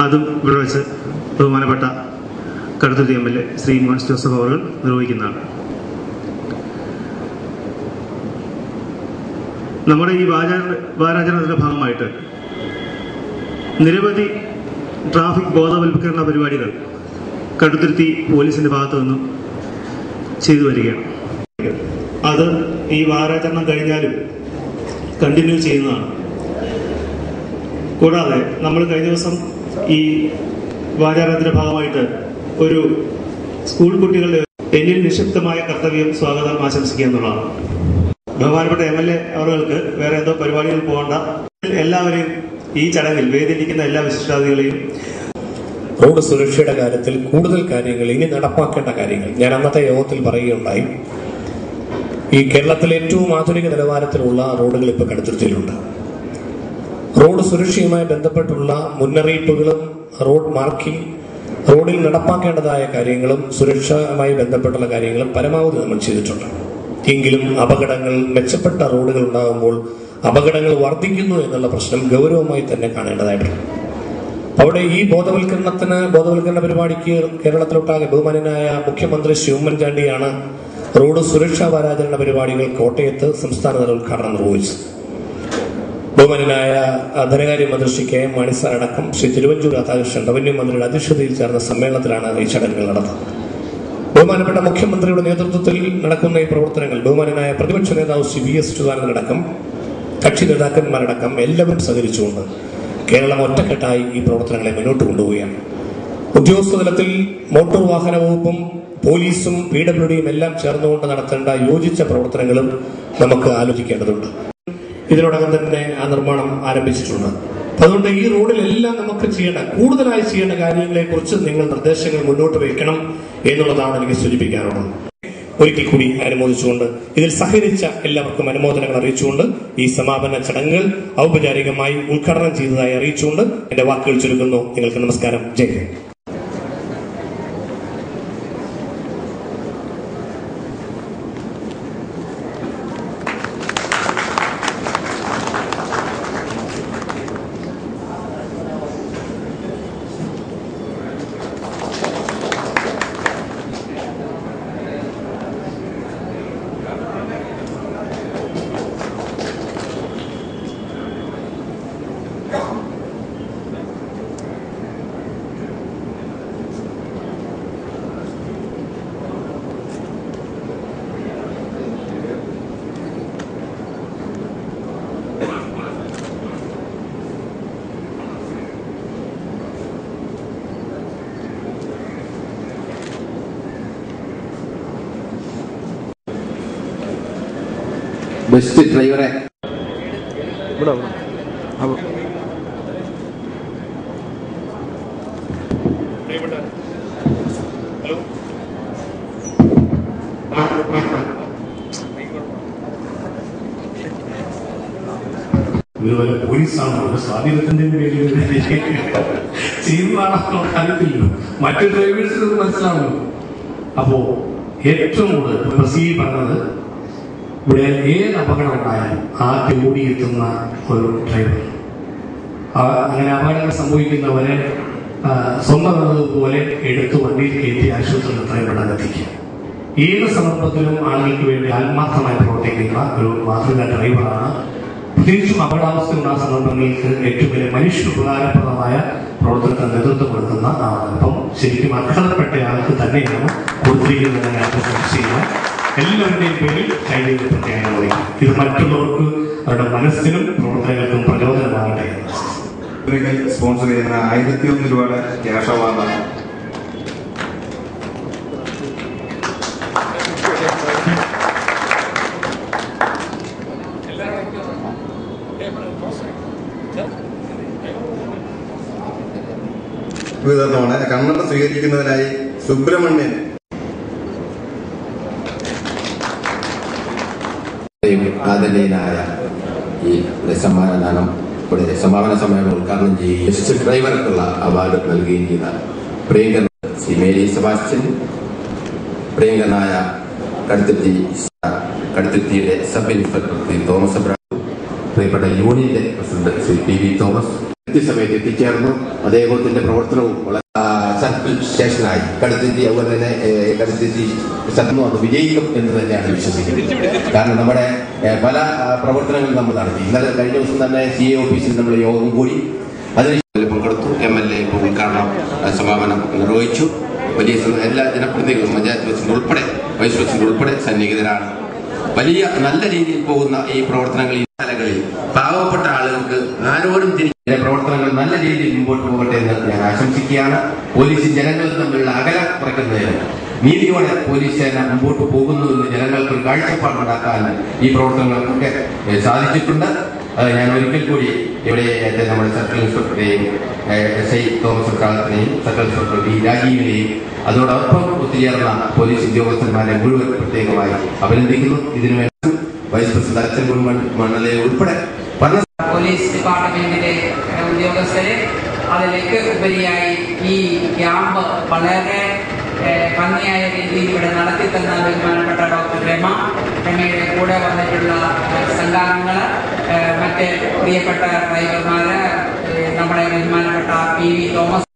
അതും ഇവിടെ വെച്ച് ബഹുമാനപ്പെട്ട Kaduthuruthy M L A Shri Mons Joseph അവർ നിർവഹിക്കുന്നതാണ് നമ്മുടെ ഈ വാചാര വാരാചരണത്തിന്റെ ഭാഗമായിട്ട് നിരവധി ട്രാഫിക് ബോധവൽക്കരണ പരിപാടികൾ കടുത്തുരുത്തി പോലീസിന്റെ ഭാഗത്തു നിന്നും ചെയ്തു വരികയാണ് അത് ഈ വാരാചരണം കഴിഞ്ഞാലും കണ്ടിന്യൂ ചെയ്യുന്നതാണ് കൂടാതെ നമ്മൾ കഴിഞ്ഞ ദിവസം ഈ വാചാരണത്തിന്റെ ഭാഗമായിട്ട് ഒരു സ്കൂൾ കുട്ടികളുടെ എന്നിൽ നിക്ഷിപ്തമായ കർത്തവ്യം സ്വാഗതം ആശംസിക്കുക എന്നുള്ളതാണ് ബഹുമാനപ്പെട്ട എം എൽ എ അവർക്ക് വേറെ എന്തോ പരിപാടികൾ പോകണ്ട എല്ലാവരെയും ഈ ചടങ്ങിൽ വേദിയിരിക്കുന്ന എല്ലാ വിശിഷ്ടാതികളെയും റോഡ് സുരക്ഷയുടെ കാര്യത്തിൽ കൂടുതൽ കാര്യങ്ങൾ ഇനി നടപ്പാക്കേണ്ട കാര്യങ്ങൾ ഞാൻ അന്നത്തെ യോഗത്തിൽ പറയുകയുണ്ടായി ഈ കേരളത്തിലെ ഏറ്റവും ആധുനിക നിലവാരത്തിലുള്ള റോഡുകൾ ഇപ്പോൾ കടുത്തുരുത്തിയിലുണ്ട് റോഡ് സുരക്ഷയുമായി ബന്ധപ്പെട്ടുള്ള മുന്നറിയിപ്പുകളും റോഡ് മാർക്കിംഗ് റോഡിൽ നടപ്പാക്കേണ്ടതായ കാര്യങ്ങളും സുരക്ഷയുമായി ബന്ധപ്പെട്ടുള്ള കാര്യങ്ങളും പരമാവധി നമ്മൾ ചെയ്തിട്ടുണ്ട് എങ്കിലും അപകടങ്ങൾ മെച്ചപ്പെട്ട റോഡുകൾ ഉണ്ടാകുമ്പോൾ അപകടങ്ങൾ വർദ്ധിക്കുന്നു എന്നുള്ള പ്രശ്നം ഗൗരവമായി തന്നെ കാണേണ്ടതായിട്ടുണ്ട് അവിടെ ഈ ബോധവൽക്കരണത്തിന് ബോധവൽക്കരണ പരിപാടിക്ക് കേരളത്തിലൊട്ടാകെ ബഹുമാനനായ മുഖ്യമന്ത്രി ശ്രീ ഉമ്മൻചാണ്ടിയാണ് റോഡ് സുരക്ഷാ വാരാചരണ പരിപാടികൾ കോട്ടയത്ത് സംസ്ഥാനതല ഉദ്ഘാടനം നിർവഹിച്ചത് ബഹുമാനനായ ധനകാര്യ മന്ത്രി Shri K M Mani sir അടക്കം ശ്രീ തിരുവഞ്ചൂർ രാധാകൃഷ്ണൻ റവന്യൂ മന്ത്രിയുടെ അധ്യക്ഷതയിൽ ചേർന്ന സമ്മേളനത്തിലാണ് ഈ ചടങ്ങുകൾ നടന്നത് ബഹുമാനപ്പെട്ട മുഖ്യമന്ത്രിയുടെ നേതൃത്വത്തിൽ നടക്കുന്ന ഈ പ്രവർത്തനങ്ങൾ ബഹുമാനനായ പ്രതിപക്ഷ നേതാവ് ശ്രീ വി എസ് അച്യുതാനന്ദനടക്കം കക്ഷി നേതാക്കന്മാരടക്കം എല്ലാവരും സഹകരിച്ചുകൊണ്ട് കേരളം ഒറ്റക്കെട്ടായി ഈ പ്രവർത്തനങ്ങളെ മുന്നോട്ട് കൊണ്ടുപോവുകയാണ് ഉദ്യോഗസ്ഥ തലത്തിൽ മോട്ടോർ വാഹന വകുപ്പും പോലീസും പി ഡബ്ല്യു ഡിയും എല്ലാം ചേർന്നുകൊണ്ട് നടത്തേണ്ട യോജിച്ച പ്രവർത്തനങ്ങളും നമുക്ക് ആലോചിക്കേണ്ടതുണ്ട് ഇതിനോടകം തന്നെ ആ നിർമ്മാണം ആരംഭിച്ചിട്ടുണ്ട് അതുകൊണ്ട് ഈ റോഡിലെല്ലാം നമുക്ക് ചെയ്യേണ്ട കൂടുതലായി ചെയ്യേണ്ട കാര്യങ്ങളെ കുറിച്ച് നിങ്ങൾ നിർദ്ദേശങ്ങൾ മുന്നോട്ട് വയ്ക്കണം എന്നുള്ളതാണ് എനിക്ക് സൂചിപ്പിക്കാനുള്ളത് ഒരിക്കൽ കൂടി അനുമോദിച്ചുകൊണ്ട് ഇതിൽ സഹകരിച്ച എല്ലാവർക്കും അനുമോദനങ്ങൾ അറിയിച്ചുകൊണ്ട് ഈ സമാപന ചടങ്ങുകൾ ഔപചാരികമായി ഉദ്ഘാടനം ചെയ്തതായി അറിയിച്ചുകൊണ്ട് എന്റെ വാക്കുകൾ ചുരുക്കുന്നു നിങ്ങൾക്ക് നമസ്കാരം ജയ് ഹിന്ദ് ബെസ്റ്റ് ഡ്രൈവറെ ഇവിടെ ഇവിടെ അപ്പോൾ ഇതുപോലെ പോലീസാണോ ഒരു സ്വാധീനത്തിന്റെ പേരിൽ ചെയ്യുന്നതാണോ അറിയത്തില്ലല്ലോ മറ്റു ഡ്രൈവേഴ്സിന് ഇത് മനസ്സിലാവുമല്ലോ അപ്പോ ഏറ്റവും കൂടുതൽ ബസീ പറഞ്ഞത് ഇവിടെ ഏത് അപകടം ഉണ്ടായാലും ആദ്യം ഓടിയെത്തുന്ന ഒരു ഡ്രൈവർ ആ- അങ്ങനെ അപകടങ്ങൾ സംഭവിക്കുന്നവരെ ആ, സ്വന്തം പോലെ എടുത്ത് വണ്ടിയിൽ കയറ്റി ആശുപത്രിയിൽ എത്രയും പെട്ടെന്ന് എത്തിക്കുക ഏത് സന്ദർഭത്തിലും ആളുകൾക്ക് വേണ്ടി ആത്മാർത്ഥമായി പ്രവർത്തിക്കുന്ന ഒരു മാതൃക ഡ്രൈവറാണ് പ്രത്യേകിച്ചും അപകടാവസ്ഥയുള്ള സന്ദർഭങ്ങൾക്ക് ഏറ്റവും വലിയ മനുഷ്യ ഉപകാരപ്രദമായ പ്രവർത്തനത്തിന് നേതൃത്വം കൊടുക്കുന്ന ആളാണ് അപ്പം ശരിക്കും അർഹതപ്പെട്ട ആൾക്ക് തന്നെയാണ് കൊടുത്തിരിക്കുന്നത് ഞാൻ ചെയ്യുക എല്ലാവരുടെയും പേരിൽ കൈകളിൽ പ്രത്യേകം വിളിക്കും ഇത് മറ്റുള്ളവർക്ക് അവരുടെ മനസ്സിനും പ്രവർത്തനങ്ങൾക്കും പ്രചോദനമാകട്ടെ എന്ന് ഇവരൊക്കെ സ്പോൺസർ ചെയ്യുന്ന ആയിരത്തി ഒന്ന് രൂപയുടെ ക്യാഷ് അവാർഡാണ് വിതരണമാണ് കണ്ണട സ്വീകരിക്കുന്നതിനായി സുബ്രഹ്മണ്യൻ ആദരണീയനായ ഈ സമ്മാനദാനം ഇവിടെ സമാപന സമ്മേളനം ഉദ്ഘാടനം ചെയ്യുകയും ബെസ്റ്റ് ഡ്രൈവർക്കുള്ള അവാർഡ് നൽകുകയും ചെയ്ത പ്രിയങ്കരൻ ശ്രീ മേരി സെബാസ്റ്റ്യൻ പ്രിയങ്കരനായ കടുത്തുറ്റി കടുത്തുറ്റിയുടെ സബ് ഇൻസ്പെക്ടർ ശ്രീ തോമസ് അബ്രാം പ്രിയപ്പെട്ട യൂണിയന്റെ president Shri P V Thomas കൃത്യസമയത്ത് എത്തിച്ചേർന്നു അദ്ദേഹത്തിന്റെ പ്രവർത്തനവും വളരെ ആ, സർക്കിൾ സ്റ്റേഷനായി കടുത്തിരി അതുപോലെ തന്നെ ഏഹ്, കടുത്തിരി സർക്കിൾ അത് വിജയിക്കും എന്ന് തന്നെയാണ് വിശ്വസിക്കുന്നത് കാരണം നമ്മുടെ ഏഹ്, പല ആ, പ്രവർത്തനങ്ങളും നമ്മൾ നടത്തി ഇന്നലെ കഴിഞ്ഞ ദിവസം തന്നെ സി എ ഓഫീസിൽ നമ്മൾ യോഗം കൂടി അതിന് പങ്കെടുത്തു എം എൽ എ ഉദ്ഘാടനം ആ, സമാപനം നിർവഹിച്ചു വലിയ സ- എല്ലാ ജനപ്രതിനിധികളും പഞ്ചായത്ത് പ്രസിഡന്റ് ഉൾപ്പെടെ വൈസ് പ്രസിഡന്റ് ഉൾപ്പെടെ സന്നിഹിതരാണ് വലിയ നല്ല രീതിയിൽ പോകുന്ന ഈ പ്രവർത്തനങ്ങൾ ഈ സ്ഥലങ്ങളിൽ പാവപ്പെട്ട ആളുകൾക്ക് ആരോടും തിരിഞ്ഞ പ്രവർത്തനങ്ങൾ നല്ല രീതിയിൽ മുമ്പോട്ട് പോകട്ടെ എന്ന് ഞാൻ ആശംസിക്കുകയാണ് പോലീസ് ജനങ്ങൾ തമ്മിലുള്ള അകലം കുറയ്ക്കുന്നതിന് നീതിയോടെ പോലീസ് സേന മുമ്പോട്ട് പോകുന്നു എന്ന് ജനങ്ങൾക്ക് ഒരു കാഴ്ചപ്പാടുണ്ടാക്കാൻ ഈ പ്രവർത്തനങ്ങൾക്കൊക്കെ ഏഹ്, സാധിച്ചിട്ടുണ്ട് അത് ഞാൻ ഒരിക്കൽ കൂടി ഇവിടെ എന്റെ നമ്മുടെ സർക്കിൾ ഇൻസ്പെക്ടറെയും എസ് ഐ തോമസ് കാലത്തിനെയും സർക്കിൾ ഇൻസ്പെക്ടർ വി രാജീവിനെയും അതോടൊപ്പം ഒത്തുചേർന്ന പോലീസ് ഉദ്യോഗസ്ഥന്മാരെ മുഴുവൻ പ്രത്യേകമായി അഭിനന്ദിക്കുന്നു ഇതിനുവേണ്ടി വൈസ് പ്രസിഡന്റ് അച്ഛൻ മണ്ണലെ ഉൾപ്പെടെ ഭരണ പോലീസ് ഡിപ്പാർട്ട്മെന്റിലെ ഏഹ്, ഉദ്യോഗസ്ഥരെ അതിലേക്ക് ഉപരിയായി ഈ ക്യാമ്പ് വളരെ ഏഹ്, ഭംഗിയായ രീതിയിൽ ഇവിടെ നടത്തി തന്ന ബഹുമാനപ്പെട്ട ഡോക്ടർ രമ രമയുടെ കൂടെ വന്നിട്ടുള്ള ഏഹ്, സംഘാംഗങ്ങള് ഏഹ്, മറ്റ് പ്രിയപ്പെട്ട ഡ്രൈവർമാര് ഏഹ്, നമ്മുടെ ബഹുമാനപ്പെട്ട പി വി തോമസ്